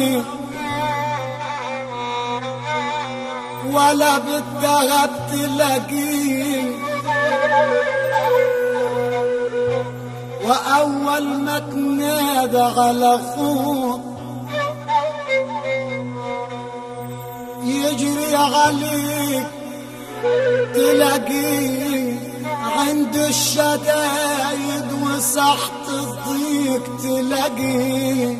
طويل ولا بالذهب تلاقيه وأول ما تنادى على أخوك يجري عليك تلاقيه عند الشدايد وسحت الضيق تلاقيه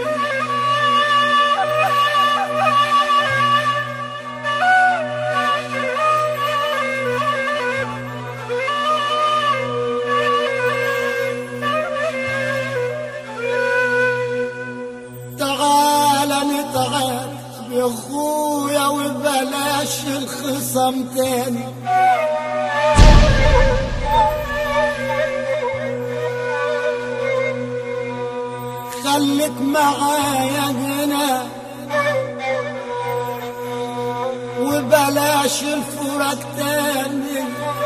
تعال نتعال بأخويا وبلاش الخصم تاني خليك معايا هنا وبلاش الفرق تاني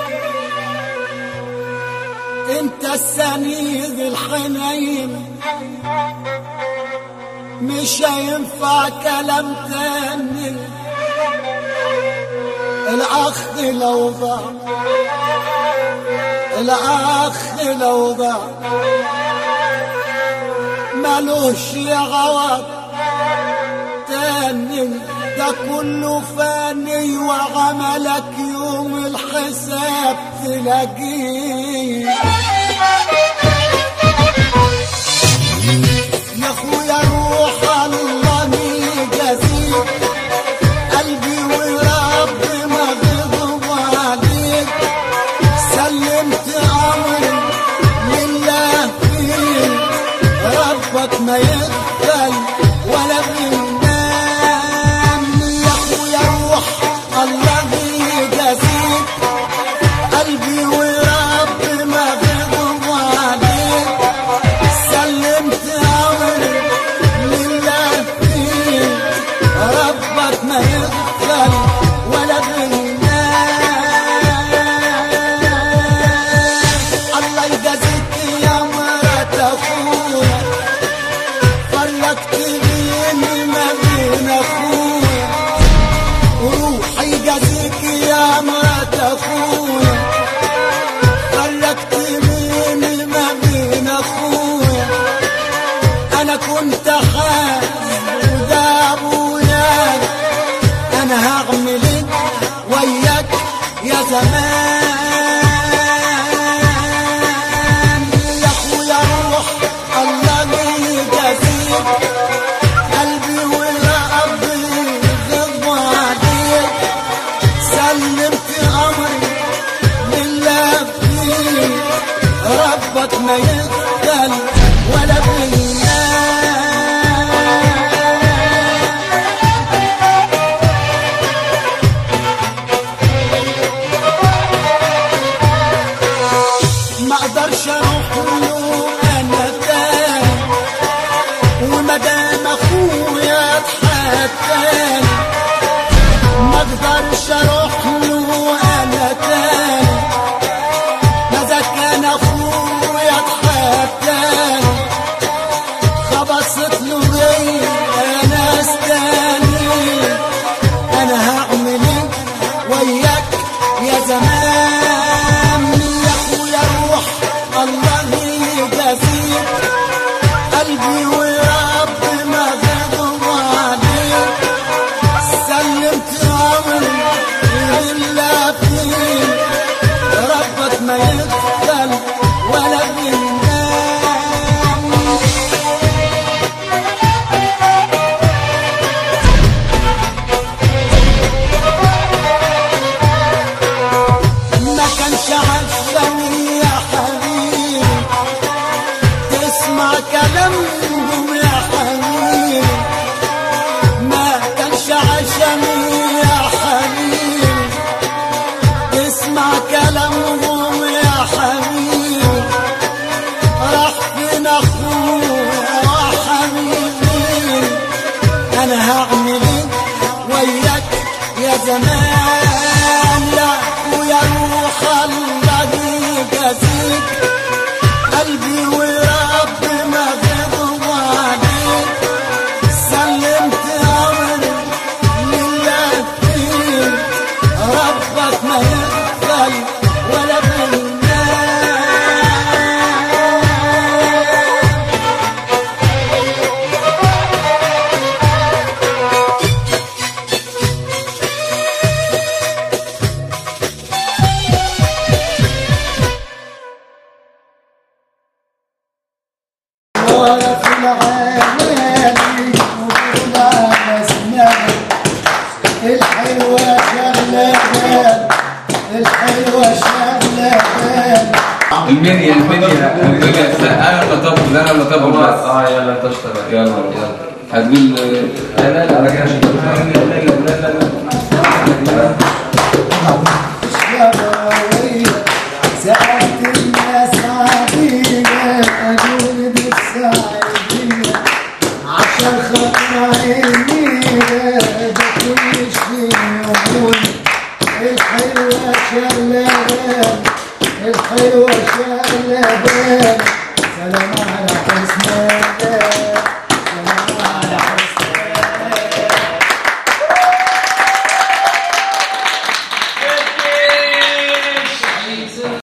انت السنيد الحنين مش هينفع كلام تاني الاخ لو ضاع الاخ لو ضاع ملوش عوض تاني ده كله فاني وعملك يوم الحساب تلاقيه يا اخويا روح الله يجازيك قلبي ورب ما غضب عليك سلمت امري لله فيك ربك ما يقبل ولا بينام يا اخويا روح الله يجازيك قلبي ورب ما غضب عليك سلمت امري لله فيك ربك ما يغفل ولا بالناس الله يجازيك يا مرات اخويا فرقت بيني ما بين اخويا وروحي يجازيك يا مرات اخويا فرقت بيني ما بين اخويا انا كنت حاسس وده ابويا انا هعمل ايه وياك يا زمان يا اخويا روح الله يجازيك قلبي ورقبي غضب عليك سلمت امري لله فيك ربك ما يقبل ولا بالناس ما اقدرش اروح له انا تاني وما دام اخويا اتحداني ما اقدرش اروح له انا تاني ماذا كان اخويا اتحداني خبصت له غير انا استني انا هعمل ايه وياك يا زمان يا اخويا روح الله يجازيك قلبي ورب ما غضب عليك سلمت امري الا فيك ربك ما يقبل ولا بينام ما كانش عشاني يا حبيبي تسمع كلامهم يا حبيبي ما كانش عشاني يا حبيبي تسمع كلامهم يا حبيبي راح فين اخويا وحبيبي انا هعمل ايه وياك يا زمان لا ويا روح الله يجازيك قلبي ورب ما غضب عليك سلم المنيا المنيا المنيا انا اللي طب انا اللي طب والله بس اه يلا انت اشتغل يلا يلا هتقول لا لا لا على كده عشان لا لا لا لا شبابية سألت الناس عدينا أقول بالسعيدية عشان خاطر عيني